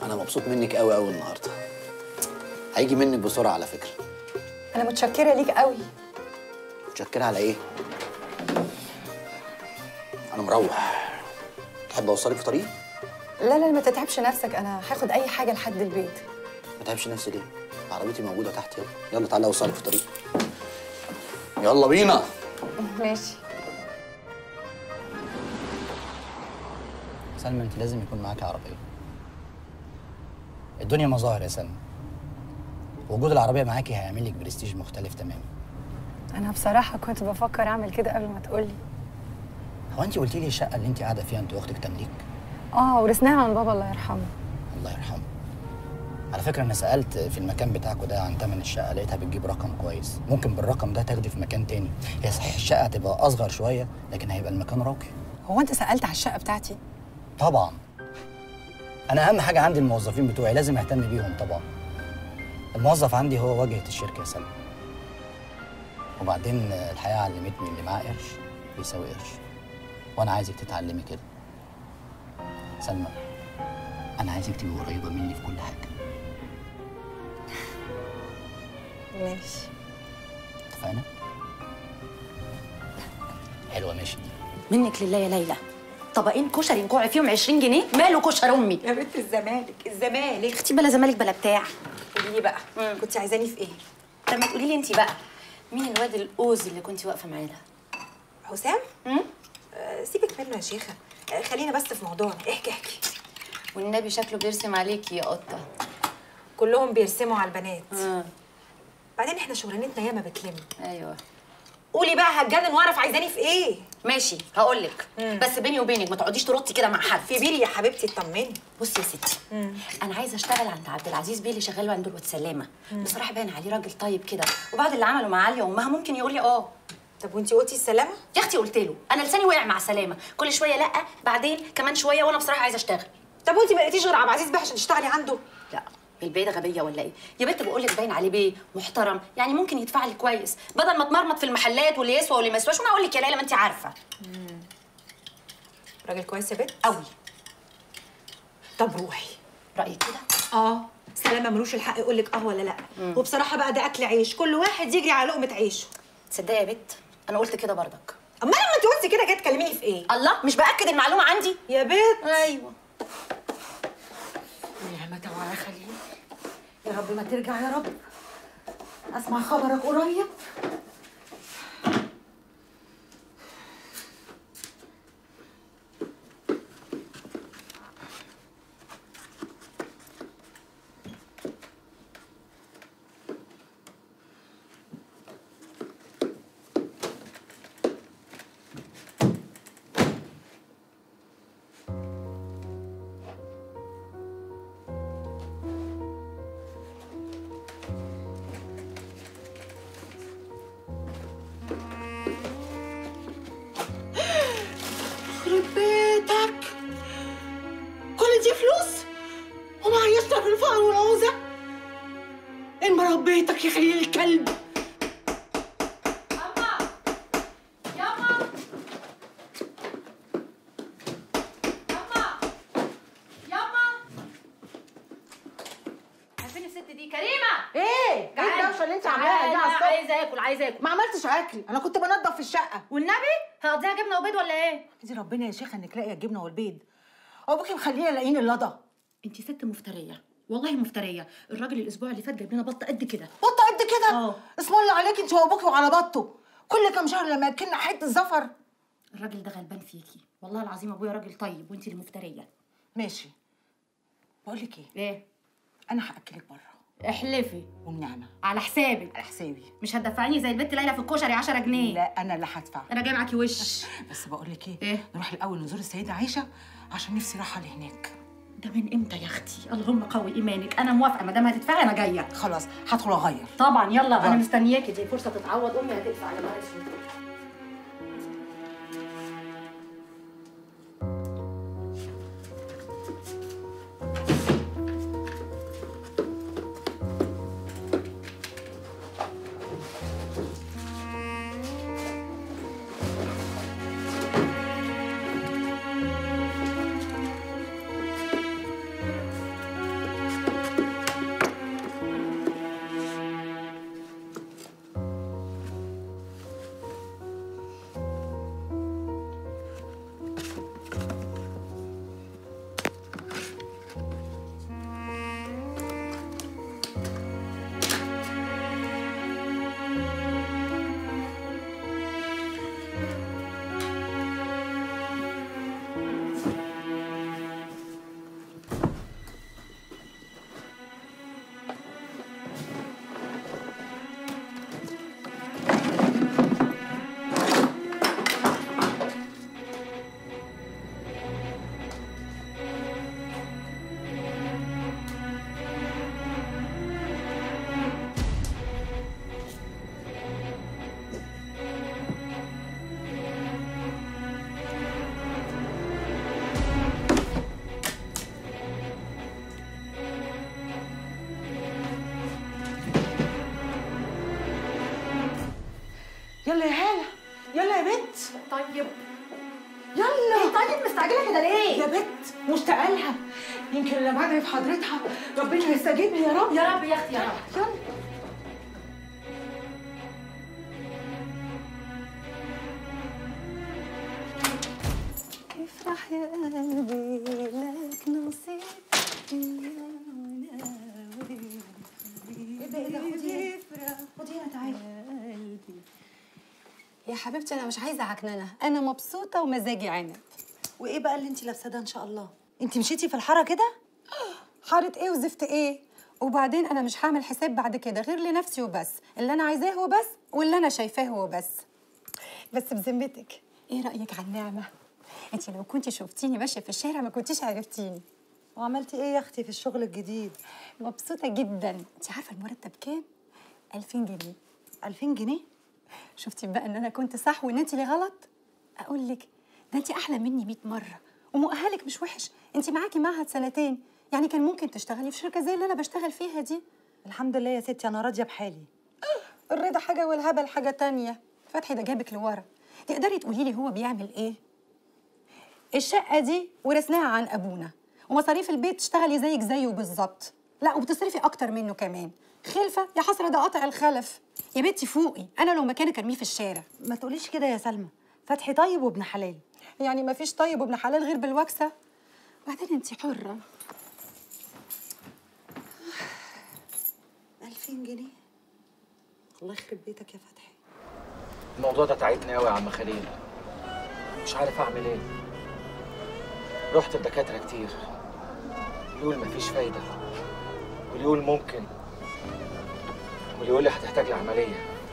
انا مبسوط منك قوي قوي النهارده هيجي منك بسرعه على فكره انا متشكره ليك قوي متشكره على ايه انا مروح تحب اوصلك في طريق لا لا ما تتعبش نفسك انا هاخد اي حاجه لحد البيت ما تعبش نفسي ليه عربيتي موجوده تحت يلا يلا تعالى اوصلك في طريق يلا بينا ماشي سلمى انت لازم يكون معاكي عربيه الدنيا مظاهر يا سلمى وجود العربيه معاكي هيعمل لك برستيج مختلف تماما انا بصراحه كنت بفكر اعمل كده قبل ما تقولي هو انت قلتي لي الشقه اللي انت قاعده فيها انت واختك تمليك اه ورثناها عن بابا الله يرحمه الله يرحمه على فكره انا سالت في المكان بتاعكم ده عن ثمن الشقه لقيتها بتجيب رقم كويس ممكن بالرقم ده تاخدي في مكان تاني هي صحيح الشقه هتبقى اصغر شويه لكن هيبقى المكان راقي هو انت سالت على الشقه بتاعتي طبعا انا اهم حاجه عندي الموظفين بتوعي لازم اهتم بيهم طبعا الموظف عندي هو واجهه الشركه يا سلمى وبعدين الحياه علمتني اللي معاه قرش بيساوي قرش وانا عايزك تتعلمي كده سلمى انا عايزك تبقي قريبه مني في كل حاجه ماشي اتفقنا حلوه ماشي منك لله يا ليلى طبقين كشري نكوع فيهم 20 جنيه ماله كشر امي يا بنت الزمالك الزمالك اختي بلا زمالك بلا بتاع قولي لي بقى كنت عايزاني في ايه طب ما تقولي لي انت بقى مين الواد الاوز اللي كنت واقفه معاه ده حسام مم؟ آه سيبك منه يا شيخه آه خلينا بس في موضوعنا احكي احكي والنبي شكله بيرسم عليكي يا قطه كلهم بيرسموا على البنات آه. بعدين احنا شغلانتنا ياما بتلم ايوه قولي بقى هتجنن واعرف عايزاني في ايه ماشي هقول لك بس بيني وبينك ما تقعديش ترطي كده مع حد في بيلي يا حبيبتي اطمني بصي يا ستي انا عايزه اشتغل عند عبد العزيز بيه اللي شغال عند الواد سلامه بصراحه باين عليه راجل طيب كده وبعد اللي عمله مع عليا وامها ممكن يقول لي اه طب وانتي قلتي السلامه يا اختي قلت له انا لساني وقع مع سلامه كل شويه لا بعدين كمان شويه وانا بصراحه عايزه اشتغل طب وانتي ما لقيتيش غير عبد العزيز بيه عشان تشتغلي عنده لا البيه ده غبيه ولا ايه يا بنت بقول لك باين عليه بيه محترم يعني ممكن يدفع لي كويس بدل ما اتمرمط في المحلات واللي يسوى واللي ما يسواش وانا اقول لك يا ليلى ما انت عارفه راجل كويس يا بنت قوي طب روحي رايك كده اه سلامه ملوش الحق يقول لك اه ولا لا وبصراحه بقى ده اكل عيش كل واحد يجري على لقمه عيشه تصدقي يا بنت انا قلت كده برضك اما لما انت قلتي كده جايه تكلميني في ايه الله مش باكد المعلومه عندي يا بنت ايوه نعمة وعلى خليل يا رب ما ترجع يا رب اسمع خبرك قريب يخرب بيتك كل دي فلوس ومعيشنا في الفقر والعوزة ان مربيتك يا خليل الكلب عارفين الست دي كريمه ايه ايه الدوشه اللي انت عاملاها دي على الصبح عايزه اكل عايزه اكل ما عملتش اكل انا كنت بنضف في الشقه والنبي هقضيها جبنه وبيض ولا ايه دي ربنا يا شيخه انك لاقيه الجبنه والبيض ابوكي مخلينا لاقيين اللضا انت ست مفتريه والله مفتريه الراجل الاسبوع اللي فات جاب لنا بطه قد كده بطه قد كده اه. اسم الله عليك انت وابوكي وعلى بطه كل كام شهر لما ياكلنا حته زفر الراجل ده غلبان فيكي والله العظيم ابويا راجل طيب وانت اللي مفتريه ماشي بقول لك ايه ايه انا هاكلك بره احلفي والنعمه على حسابك على حسابي مش هتدفعيني زي البت ليلى في الكشري 10 جنيه لا انا اللي هدفع انا جاي معاكي وش بس بقول لك ايه إيه؟ نروح الاول نزور السيده عائشه عشان نفسي راحه لهناك ده من امتى يا اختي اللهم قوي ايمانك انا موافقه ما دام هتدفعي انا جايه خلاص هدخل اغير طبعا يلا انا يلا. مستنياكي دي فرصه تتعوض امي هتدفع يا نهار اسود يلا يا هاله يلا يا بنت طيب يلا طيب مستعجله كده ليه يا بنت مشتاقه لها يمكن لما ادعي في حضرتها ربنا يستجيب لي يا رب يا رب يا اختي يا رب يلا افرح يا قلبي لك نصيب ايه ده ايه ده خدي خدي هنا تعالي قلبي يا حبيبتي انا مش عايزه عكننه انا مبسوطه ومزاجي عنب وايه بقى اللي انت لابساه ده ان شاء الله انت مشيتي في الحاره كده حارة ايه وزفت ايه وبعدين انا مش هعمل حساب بعد كده غير لنفسي وبس اللي انا عايزاه هو بس واللي انا شايفاه هو بس بس بذمتك ايه رايك على النعمه انت لو كنتي شفتيني ماشيه في الشارع ما كنتيش عرفتيني وعملتي ايه يا اختي في الشغل الجديد مبسوطه جدا انت عارفه المرتب كام 2000 جنيه 2000 جنيه شفتي بقى ان انا كنت صح وان انت اللي غلط اقول لك ده انت احلى مني 100 مره ومؤهلك مش وحش انت معاكي معهد سنتين يعني كان ممكن تشتغلي في شركه زي اللي انا بشتغل فيها دي الحمد لله يا ستي انا راضيه بحالي الرضا حاجه والهبل حاجه تانية فتحي ده جابك لورا تقدري تقولي لي هو بيعمل ايه الشقه دي ورثناها عن ابونا ومصاريف البيت تشتغلي زيك زيه بالظبط لا وبتصرفي اكتر منه كمان خلفه يا حسره ده قطع الخلف يا بنتي فوقي انا لو مكانك ارميه في الشارع ما تقوليش كده يا سلمى فتحي طيب وابن حلال يعني ما فيش طيب وابن حلال غير بالوكسه بعدين انت حره 2000 جنيه الله يخرب بيتك يا فتحي الموضوع ده تعبني قوي يا عم خليل مش عارف اعمل ايه رحت لدكاتره كتير اللي يقول مفيش فايده واللي يقول ممكن واللي يقول لي هتحتاج لعمليه